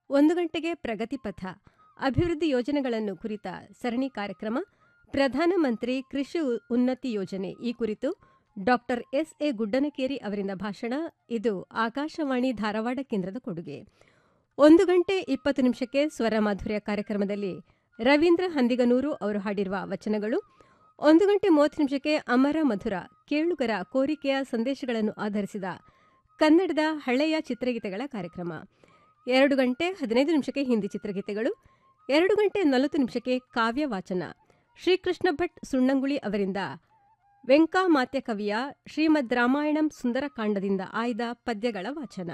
ಒಂದು ಗಂಟೆಗೆ ಪ್ರಗತಿ ಪಥ ಅಭಿವೃದ್ಧಿ ಯೋಜನೆಗಳನ್ನು ಕುರಿತ ಸರಣಿ ಕಾರ್ಯಕ್ರಮ ಪ್ರಧಾನಮಂತ್ರಿ ಕೃಷಿ ಉ- ಉನ್ನತಿ ಯೋಜನೆ ಈ ಕುರಿತು ಡಾಕ್ಟರ್ ಎಸ್ ಎ ಗುಡ್ಡನಕೇರಿ ಅವರಿಂದ ಭಾಷಣ ಇದು ಆಕಾಶವಾಣಿ ಧಾರವಾಡ ಕೇಂದ್ರದ ಕೊಡುಗೆ ಒಂದು ಗಂಟೆ ಇಪ್ಪತ್ತು ನಿಮಿಷಕ್ಕೆ ಸ್ವರ ಮಾಧುರ್ಯ ಕಾರ್ಯಕ್ರಮದಲ್ಲಿ ರವೀಂದ್ರ ಹಂದಿಗನೂರು ಅವರು ಹಾಡಿರುವ ವಚನಗಳು ಒಂದು ಗಂಟೆ ಮೂವತ್ತು ನಿಮಿಷಕ್ಕೆ ಅಮರ ಮಧುರ ಕೇಳುಗರ ಕೋರಿಕೆಯ ಸಂದೇಶಗಳನ್ನು ಆಧರಿಸಿದ ಕನ್ನಡದ ಹಳೆಯ ಚಿತ್ರಗೀತೆಗಳ ಕಾರ್ಯಕ್ರಮ ಎರಡು ಗಂಟೆ ಹದಿನೈದು ನಿಮಿಷಕ್ಕೆ ಹಿಂದಿ ಚಿತ್ರಗೀತೆಗಳು ಎರಡು ಗಂಟೆ ನಲವತ್ತು ನಿಮಿಷಕ್ಕೆ ಕಾವ್ಯ ವಾಚನ ಶ್ರೀಕೃಷ್ಣ ಭಟ್ ಸುಣ್ಣಂಗುಳಿ ಅವರಿಂದ ವೆಂಕಾಮಾತ್ಯ ಕವಿಯ ಶ್ರೀಮದ್ ರಾಮಾಯಣಂ ಸುಂದರಕಾಂಡದಿಂದ ಆಯ್ದ ಪದ್ಯಗಳ ವಾಚನ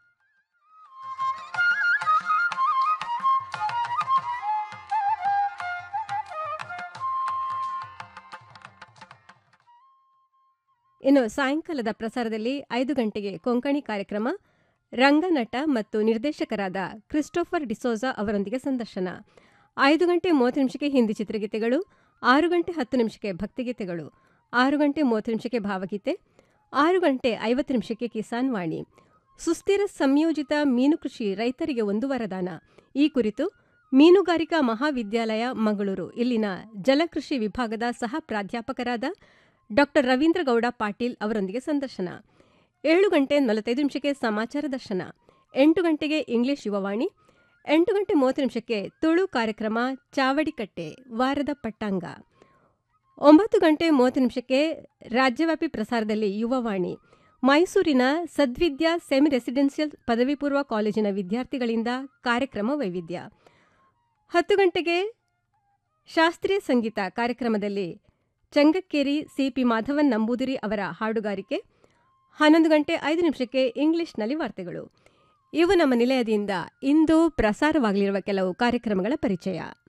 ಇನ್ನು ಸಾಯಂಕಾಲದ ಪ್ರಸಾರದಲ್ಲಿ ಐದು ಗಂಟೆಗೆ ಕೊಂಕಣಿ ಕಾರ್ಯಕ್ರಮ ರಂಗನಟ ಮತ್ತು ನಿರ್ದೇಶಕರಾದ ಕ್ರಿಸ್ಟೋಫರ್ ಡಿಸೋಜಾ ಅವರೊಂದಿಗೆ ಸಂದರ್ಶನ ಐದು ಗಂಟೆ ಮೂವತ್ತು ನಿಮಿಷಕ್ಕೆ ಹಿಂದಿ ಚಿತ್ರಗೀತೆಗಳು ಆರು ಗಂಟೆ ಹತ್ತು ನಿಮಿಷಕ್ಕೆ ಭಕ್ತಿಗೀತೆಗಳು ಆರು ಗಂಟೆ ಮೂವತ್ತು ನಿಮಿಷಕ್ಕೆ ಭಾವಗೀತೆ ಆರು ಗಂಟೆ ಐವತ್ತು ನಿಮಿಷಕ್ಕೆ ಕಿಸಾನ್ ವಾಣಿ ಸುಸ್ಥಿರ ಸಂಯೋಜಿತ ಮೀನು ಕೃಷಿ ರೈತರಿಗೆ ಒಂದು ವರದಾನ ಈ ಕುರಿತು ಮೀನುಗಾರಿಕಾ ಮಹಾವಿದ್ಯಾಲಯ ಮಂಗಳೂರು ಇಲ್ಲಿನ ಜಲಕೃಷಿ ವಿಭಾಗದ ಸಹ ಪ್ರಾಧ್ಯಾಪಕರಾದ ಡಾಕ್ಟರ್ ರವೀಂದ್ರ ಗೌಡ ಪಾಟೀಲ್ ಅವರೊಂದಿಗೆ ಸಂದರ್ಶನ ಏಳು ಗಂಟೆ ನಲವತ್ತೈದು ನಿಮಿಷಕ್ಕೆ ಸಮಾಚಾರ ದರ್ಶನ ಎಂಟು ಗಂಟೆಗೆ ಇಂಗ್ಲಿಷ್ ಯುವವಾಣಿ ಎಂಟು ಗಂಟೆ ಮೂವತ್ತು ನಿಮಿಷಕ್ಕೆ ತುಳು ಕಾರ್ಯಕ್ರಮ ಚಾವಡಿಕಟ್ಟೆ ವಾರದ ಪಟ್ಟಾಂಗ ಒಂಬತ್ತು ಗಂಟೆ ಮೂವತ್ತು ನಿಮಿಷಕ್ಕೆ ರಾಜ್ಯವ್ಯಾಪಿ ಪ್ರಸಾರದಲ್ಲಿ ಯುವವಾಣಿ ಮೈಸೂರಿನ ಸದ್ವಿದ್ಯಾ ಸೆಮಿ ರೆಸಿಡೆನ್ಷಿಯಲ್ ಪದವಿ ಪೂರ್ವ ಕಾಲೇಜಿನ ವಿದ್ಯಾರ್ಥಿಗಳಿಂದ ಕಾರ್ಯಕ್ರಮ ವೈವಿಧ್ಯ ಹತ್ತು ಗಂಟೆಗೆ ಶಾಸ್ತ್ರೀಯ ಸಂಗೀತ ಕಾರ್ಯಕ್ರಮದಲ್ಲಿ ಚಂಗಕ್ಕೇರಿ ಸಿಪಿ ಮಾಧವನ್ ನಂಬೂದಿರಿ ಅವರ ಹಾಡುಗಾರಿಕೆ ಹನ್ನೊಂದು ಗಂಟೆ ಐದು ನಿಮಿಷಕ್ಕೆ ಇಂಗ್ಲಿಷ್ನಲ್ಲಿ ವಾರ್ತೆಗಳು ಇವು ನಮ್ಮ ನಿಲಯದಿಂದ ಇಂದು ಪ್ರಸಾರವಾಗಲಿರುವ ಕೆಲವು ಕಾರ್ಯಕ್ರಮಗಳ ಪರಿಚಯ